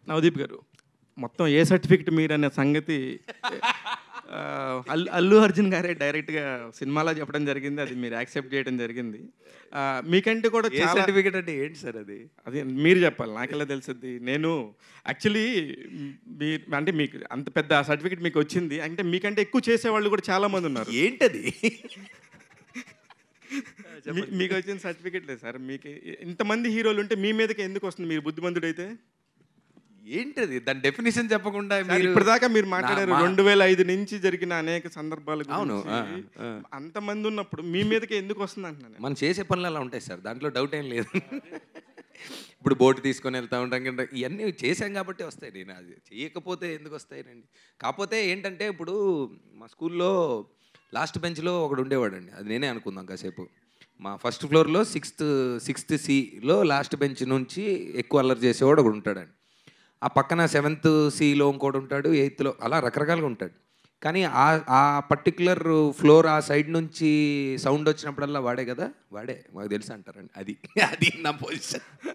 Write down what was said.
నవదీప్ గారు మొత్తం A certificate మీరు అనే సంగతి ఆ, అల్లు అల్లు అర్జున్ గారే డైరెక్ట్గా సినిమాలో చెప్పడం జరిగింది అది మీరు యాక్సెప్ట్ చేయడం జరిగింది ఆ, మీకంటే కూడా ఏ చాలా సర్టిఫికేట్ అంటే ఏంటి సార్ అది అది మీరు చెప్పాలి నాకెలా తెలుస్తుంది నేను యాక్చువల్లీ మీరు అంటే మీకు అంత పెద్ద సర్టిఫికెట్ మీకు వచ్చింది అంటే మీకంటే ఎక్కువ చేసేవాళ్ళు కూడా చాలా మంది ఉన్నారు ఏంటది మీ- మీకు వచ్చిన సర్టిఫికెట్ లేదు సార్ మీకు ఇంతమంది హీరోలు ఉంటే మీ మీదకి ఎందుకు వస్తుంది మీరు బుద్ధిమంతుడైతే ఏంటది దాని డెఫినేషన్ చెప్పకుండా సార్, మీరు ఇప్పటిదాకా మీరు మాట్లాడారు నా- మా- రెండు వేల ఐదు నుంచి జరిగిన అనేక సందర్భాలు అవును, ఆ, ఆ. అంతమంది ఉన్నప్పుడు మీ మీదకి ఎందుకు వస్తుంది అంటున్నాను మనం చేసే పనులు అలా ఉంటాయి సార్ దాంట్లో డౌట్ ఏం లేదు ఇప్పుడు బోట్ తీసుకొని వెళ్తా ఉంటాం కింద ఇవన్నీ చేశాం కాబట్టి వస్తాయి నేను అది చేయకపోతే ఎందుకు వస్తాయినండి కాకపోతే ఏంటంటే ఇప్పుడు మా స్కూల్లో లాస్ట్ బెంచ్లో ఒకడు ఉండేవాడండి అది నేనే అనుకుందాం కాసేపు మా ఫస్ట్ ఫ్లోర్లో సిక్స్త్ సిక్స్త్ సిలో లాస్ట్ బెంచ్ నుంచి ఎక్కువ అల్లరి చేసేవాడు ఒకడు ఉంటాడండి ఆ పక్కన సెవెంత్ సిలో ఇంకోటి ఉంటాడు ఎయిత్లో అలా రకరకాలుగా ఉంటాడు కానీ ఆ ఆ పర్టికులర్ ఫ్లోర్ ఆ సైడ్ నుంచి సౌండ్ వచ్చినప్పుడల్లా వాడే కదా వాడే మాకు తెలుసు అంటారండి అది అది నా పొజిషన్